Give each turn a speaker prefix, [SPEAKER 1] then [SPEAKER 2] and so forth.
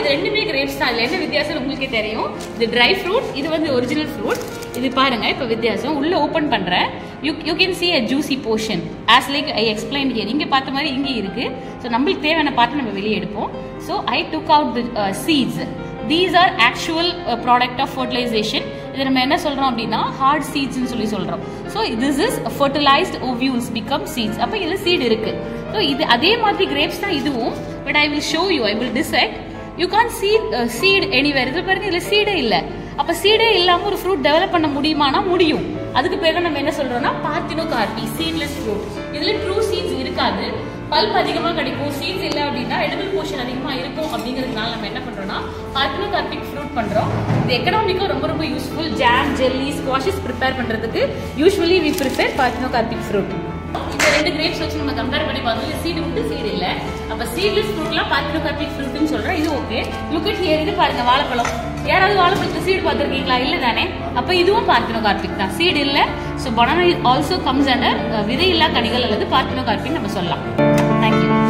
[SPEAKER 1] இது ரெண்டுமே கிரேப்ஸ் தான் இதுல என்ன வித்தியாசம் உங்களுக்கே தெரியும் இது ட்ரை ஃப்ரூட் இது வந்து ஒரிஜினல் ஃப்ரூட் இது பாருங்க இப்போ வித்தியாசம் உள்ள ஓபன் பண்றேன் you you can see a juicy portion as like I explain here இங்க பார்த்த மாதிரி இங்கே இருக்கு ஸோ நம்மளுக்கு தேவையான பார்த்து நம்ம வெளியே எடுப்போம் so I took out the seeds these are actual product of fertilisation இது நம்ம என்ன சொல்றோம் அப்படின்னா ஹார்ட் சீட்ஸ்னு சொல்லி சொல்றோம் so this is fertilised ovules become seeds அப்போ இதுல சீட் இருக்கு ஸோ இது அதே மாதிரி கிரேப்ஸ் தான் இதுவும் but I will show you I will decide you can see seed anywhere இது பாருங்க இதுல சீடே இல்ல அப்ப சீடே இல்லாம ஒரு ஃப்ரூட் டெவலப் பண்ண முடியுமானா முடியும் அதுக்கு பிறகு நம்ம என்ன சொல்றோம்னா பார்த்தினோ கார்பி சீட்லெஸ் ஃப்ரூட் இதுல ட்ரூ சீட்ஸ் இருக்காது பல்ப் அதிகமா கிடைக்கும் சீட்ஸ் இல்ல அப்படின்னா எடிபிள் போர்ஷன் அதிகமா இருக்கும் அப்படிங்கிறதுனால நம்ம என்ன பண்றோம்னா பார்த்தினோ கார்பிக் ஃப்ரூட் பண்றோம் இது எக்கனாமிக்கா ரொம்ப ரொம்ப useful jam jelly squashes prepare பண்றதுக்கு usually we prepare parthenocarpic fruit இந்த ரெண்டு கிரேப்ஸ் வச்சு நம்ம கம்பேர் பண்ணி பார்த்தோம் சீடு உண்டு சீடு இல்ல அப்ப சீட்லெஸ் ஃப்ரூட்லாம் பார்த்தினோகார்பிக் ஃப்ரூட்னு சொல்றோம் இது ஓகே லுக் இட் ஹியர் இது பாருங்க வாழைப்பழம் யாராவது வாழைப்பழத்துல சீடு பார்த்திருக்கீங்களா இல்ல தானே அப்ப இதுவும் பார்த்தினோகார்பிக் தான் சீடு இல்ல so banana also comes under விதை இல்லா கனிகள் அல்லது பார்த்தினோகார்பிக் நம்ம சொல்லலாம் தேங்க்யூ